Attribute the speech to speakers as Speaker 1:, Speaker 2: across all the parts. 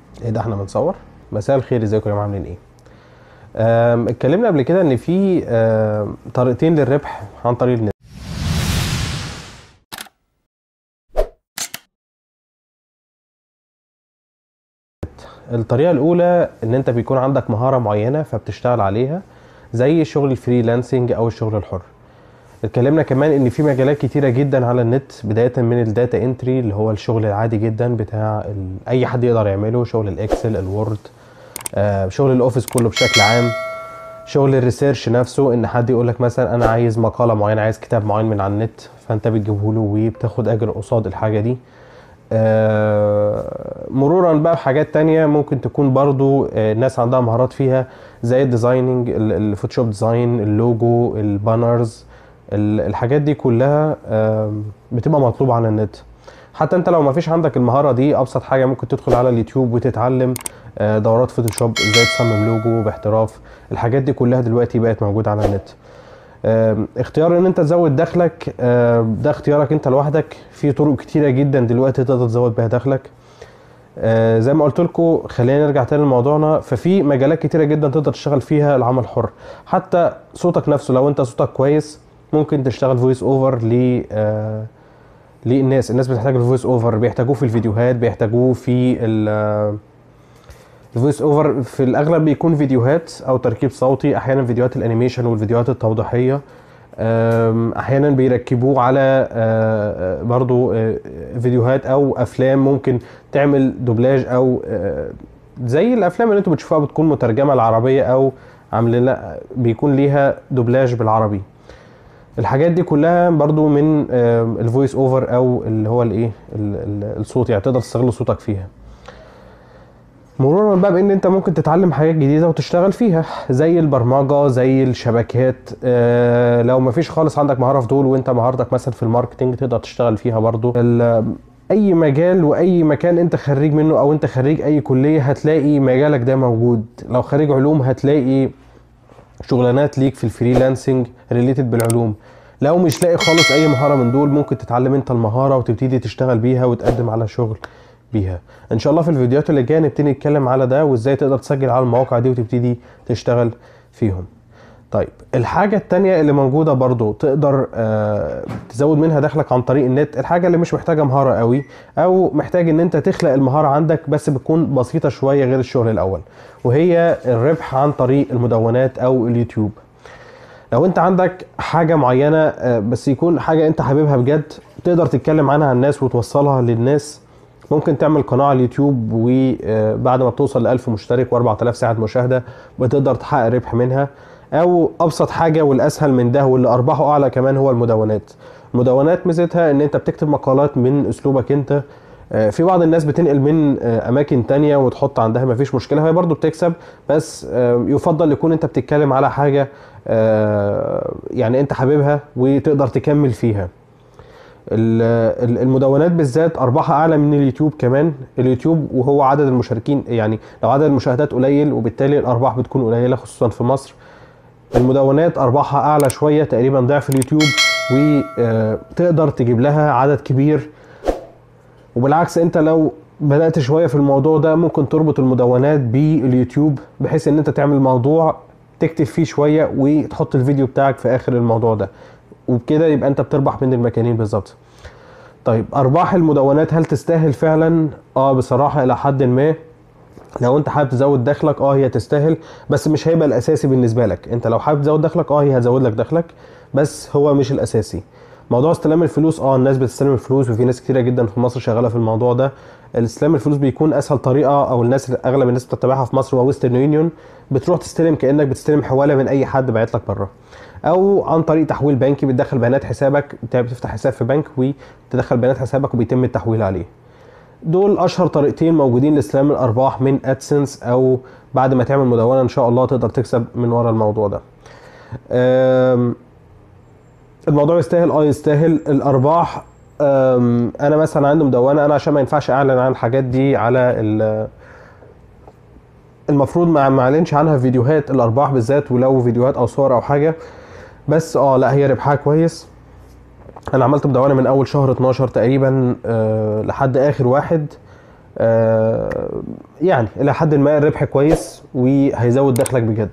Speaker 1: ايه ده احنا بنصور مساء الخير ازيكم يا جماعه عاملين ايه آم، اتكلمنا قبل كده ان في آم، طريقتين للربح عن طريق النت الطريقه الاولى ان انت بيكون عندك مهاره معينه فبتشتغل عليها زي شغل الفريلانسنج او الشغل الحر اتكلمنا كمان ان في مجالات كتيره جدا على النت بدايه من الداتا انتري اللي هو الشغل العادي جدا بتاع ال... اي حد يقدر يعمله شغل الاكسل الوورد آه، شغل الاوفيس كله بشكل عام شغل الريسيرش نفسه ان حد يقول لك مثلا انا عايز مقاله معينه عايز كتاب معين من على النت فانت بتجيبه له وبتاخد اجر قصاد الحاجه دي آه، مرورا بقى بحاجات تانية ممكن تكون برضو آه، ناس عندها مهارات فيها زي الديزايننج ال- الفوتوشوب ديزاين اللوجو البانرز ال- الحاجات دي كلها آم، بتبقى مطلوبة على النت حتى انت لو ما فيش عندك المهارة دي ابسط حاجة ممكن تدخل على اليوتيوب وتتعلم آه، دورات فوتوشوب ازاي تصمم لوجو باحتراف الحاجات دي كلها دلوقتي بقت موجودة على النت آم، اختيار ان انت تزود دخلك آم، ده اختيارك انت لوحدك في طرق كتيرة جدا دلوقتي تقدر تزود بيها دخلك آه، زي ما قلت لكم خلينا نرجع تاني لموضوعنا ففي مجالات كتيرة جدا تقدر تشتغل فيها العمل حر حتى صوتك نفسه لو انت صوتك كويس ممكن تشتغل فويس اوفر ل آه، للناس الناس بتحتاج الفويس اوفر بيحتاجوه في الفيديوهات بيحتاجوه في ال الفويس اوفر في الاغلب بيكون فيديوهات او تركيب صوتي احيانا فيديوهات الانيميشن والفيديوهات التوضيحيه أم، احيانا بيركبوه على آه، آه، برضو آه، فيديوهات او افلام ممكن تعمل دوبلاج او آه، زي الافلام اللي انتوا بتشوفوها بتكون مترجمه العربيه او عاملين لها بيكون ليها دوبلاج بالعربي الحاجات دي كلها برضو من الفويس اوفر او اللي هو الايه ال- ال- الصوت يعني تقدر تستغل صوتك فيها مرورا بقى بان انت ممكن تتعلم حاجات جديده وتشتغل فيها زي البرمجه زي الشبكات آه لو مفيش خالص عندك مهاره في دول وانت مهارتك مثلا في الماركتنج تقدر تشتغل فيها برضو ال- اي مجال واي مكان انت خريج منه او انت خريج اي كليه هتلاقي مجالك ده موجود لو خريج علوم هتلاقي شغلانات ليك في الفريلانسنج ريليتد بالعلوم لو مش لاقي خالص اي مهاره من دول ممكن تتعلم انت المهاره وتبتدي تشتغل بيها وتقدم على شغل بيها ان شاء الله في الفيديوهات اللي جايه نبتدي نتكلم على ده وازاي تقدر تسجل على المواقع دي وتبتدي تشتغل فيهم طيب الحاجة التانية اللي موجودة برضو تقدر آه تزود منها دخلك عن طريق النت الحاجة اللي مش محتاجة مهارة قوي او محتاج ان انت تخلق المهارة عندك بس بتكون بسيطة شوية غير الشغل الاول وهي الربح عن طريق المدونات او اليوتيوب لو انت عندك حاجة معينة آه، بس يكون حاجة انت حاببها بجد تقدر تتكلم عنها الناس وتوصلها للناس ممكن تعمل قناة على اليوتيوب وبعد ما بتوصل ل 1000 مشترك و4000 ساعة مشاهدة بتقدر تحقق ربح منها او ابسط حاجة والاسهل من ده واللي ارباحه اعلى كمان هو المدونات المدونات ميزتها ان انت بتكتب مقالات من اسلوبك انت آه، في بعض الناس بتنقل من آه، اماكن تانية وتحط عندها مفيش مشكله هي برضو بتكسب بس آه، يفضل يكون انت بتتكلم على حاجه آه، يعني انت حاببها وتقدر تكمل فيها ال- ال- المدونات بالذات ارباحها اعلى من اليوتيوب كمان اليوتيوب وهو عدد المشاركين يعني لو عدد المشاهدات قليل وبالتالي الارباح بتكون قليله خصوصا في مصر المدونات ارباحها اعلى شويه تقريبا ضعف اليوتيوب وتقدر تجيب لها عدد كبير وبالعكس انت لو بدات شويه في الموضوع ده ممكن تربط المدونات باليوتيوب بحيث ان انت تعمل موضوع تكتب فيه شويه وتحط الفيديو بتاعك في اخر الموضوع ده وبكده يبقى انت بتربح من المكانين بالظبط طيب ارباح المدونات هل تستاهل فعلا اه بصراحه الى حد ما لو انت حابب تزود دخلك اه هي تستاهل بس مش هيبقى الاساسي بالنسبه لك انت لو حابب تزود دخلك اه هي هتزود لك دخلك بس هو مش الاساسي موضوع استلام الفلوس اه الناس بتستلم الفلوس وفي ناس كتيره جدا في مصر شغاله في الموضوع ده الاستلام الفلوس بيكون اسهل طريقه او الناس اغلب الناس بتتبعها في مصر هو ويسترن يونيون بتروح تستلم كانك بتستلم حواله من اي حد باعت لك بره او عن طريق تحويل بنكي بتدخل بيانات حسابك بت- بتفتح حساب في بنك وتدخل بيانات حسابك وبيتم التحويل عليه دول اشهر طريقتين موجودين لاستلام الارباح من ادسنس او بعد ما تعمل مدونه ان شاء الله تقدر تكسب من ورا الموضوع ده أم، الموضوع يستاهل اه يستاهل الارباح أم، انا مثلا عندي مدونه انا عشان ما ينفعش اعلن عن الحاجات دي على ال- المفروض ما ما اعلنش عنها فيديوهات الارباح بالذات ولو فيديوهات او صور او حاجه بس اه لا هي ربحها كويس انا عملت مدونه من اول شهر 12 تقريبا آه لحد اخر واحد آه يعني الى حد ما الربح كويس وهيزود دخلك بجد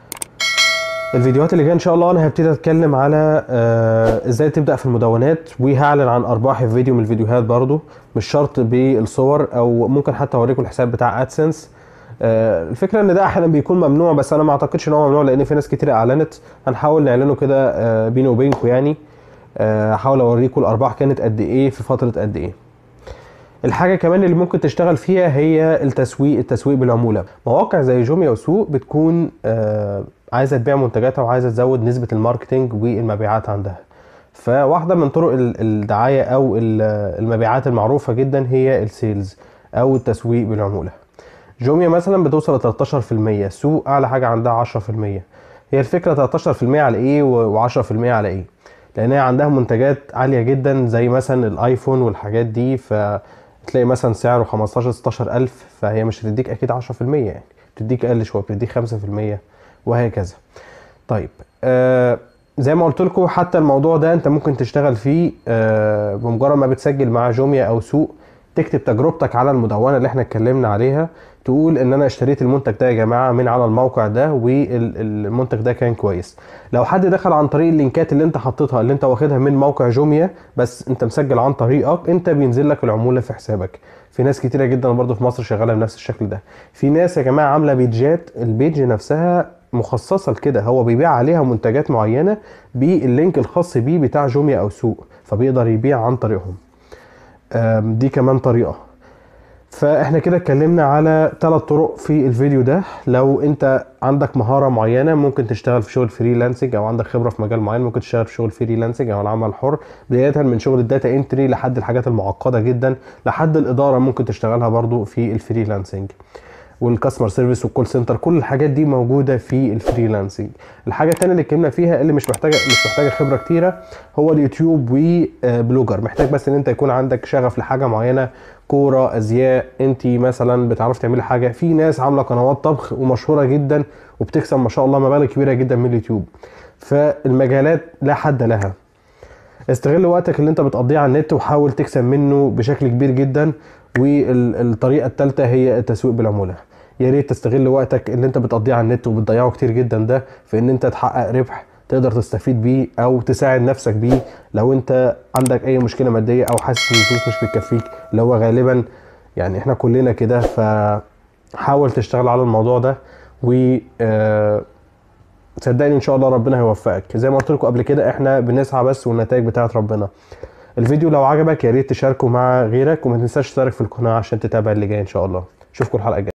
Speaker 1: الفيديوهات اللي جايه ان شاء الله انا هبتدي اتكلم على آه ازاي تبدا في المدونات وهعلن عن ارباحي في فيديو من الفيديوهات برضو مش شرط بالصور او ممكن حتى اوريكم الحساب بتاع ادسنس آه الفكره ان ده احيانا بيكون ممنوع بس انا ما اعتقدش ان هو ممنوع لان في ناس كتير اعلنت هنحاول نعلنه كده آه بيني وبينكم يعني آه، هحاول اوريكم الارباح كانت قد ايه في فتره قد ايه الحاجه كمان اللي ممكن تشتغل فيها هي التسويق التسويق بالعموله مواقع زي جوميا وسوق بتكون آه، عايزه تبيع منتجاتها وعايزه تزود نسبه الماركتينج والمبيعات عندها فواحده من طرق ال- الدعايه او ال- المبيعات المعروفه جدا هي السيلز او التسويق بالعموله جوميا مثلا بتوصل ل 13% سوق اعلى حاجه عندها 10% هي الفكره 13% على ايه و10% على ايه لان هي عندها منتجات عاليه جدا زي مثلا الايفون والحاجات دي فتلاقي مثلا سعره 15 16 الف فهي مش هتديك اكيد 10% يعني بتديك اقل شويه بتديك 5% وهكذا طيب آه زي ما قلت لكم حتى الموضوع ده انت ممكن تشتغل فيه آه بمجرد ما بتسجل مع جوميا او سوق تكتب تجربتك على المدونه اللي احنا اتكلمنا عليها تقول ان انا اشتريت المنتج ده يا جماعه من على الموقع ده والمنتج ده كان كويس لو حد دخل عن طريق اللينكات اللي انت حطيتها اللي انت واخدها من موقع جوميا بس انت مسجل عن طريقك انت بينزل لك العموله في حسابك في ناس كتيره جدا برضه في مصر شغاله بنفس الشكل ده في ناس يا جماعه عامله بيجات البيج نفسها مخصصه لكده هو بيبيع عليها منتجات معينه باللينك الخاص بيه بتاع جوميا او سوق فبيقدر يبيع عن طريقهم آم، دي كمان طريقه فاحنا كده اتكلمنا على ثلاث طرق في الفيديو ده لو انت عندك مهاره معينه ممكن تشتغل في شغل فريلانسنج او عندك خبره في مجال معين ممكن تشتغل في شغل فريلانسنج او العمل الحر بدايه من شغل الداتا انتري لحد الحاجات المعقده جدا لحد الاداره ممكن تشتغلها برضو في الفريلانسنج والكاستمر سيرفيس والكول سنتر كل الحاجات دي موجوده في الفريلانسنج الحاجه الثانيه اللي اتكلمنا فيها اللي مش محتاجه مش محتاجه خبره كتيره هو اليوتيوب وبلوجر محتاج بس ان انت يكون عندك شغف لحاجه معينه كوره ازياء انت مثلا بتعرف تعملي حاجه في ناس عامله قنوات طبخ ومشهوره جدا وبتكسب ما شاء الله مبالغ كبيره جدا من اليوتيوب فالمجالات لا حد لها استغل وقتك اللي انت بتقضيه على النت وحاول تكسب منه بشكل كبير جدا والطريقه الثالثه هي التسويق بالعموله يا ريت تستغل وقتك اللي انت بتقضيه على النت وبتضيعه كتير جدا ده في ان انت تحقق ربح تقدر تستفيد بيه او تساعد نفسك بيه لو انت عندك اي مشكله ماديه او حاسس ان الفلوس مش بتكفيك اللي هو غالبا يعني احنا كلنا كده فحاول تشتغل على الموضوع ده و آه، صدقني ان شاء الله ربنا هيوفقك زي ما قلت لكم قبل كده احنا بنسعى بس والنتائج بتاعت ربنا الفيديو لو عجبك يا ريت تشاركه مع غيرك وما تنساش تشترك في القناه عشان تتابع اللي جاي ان شاء الله اشوفكم الحلقه الجايه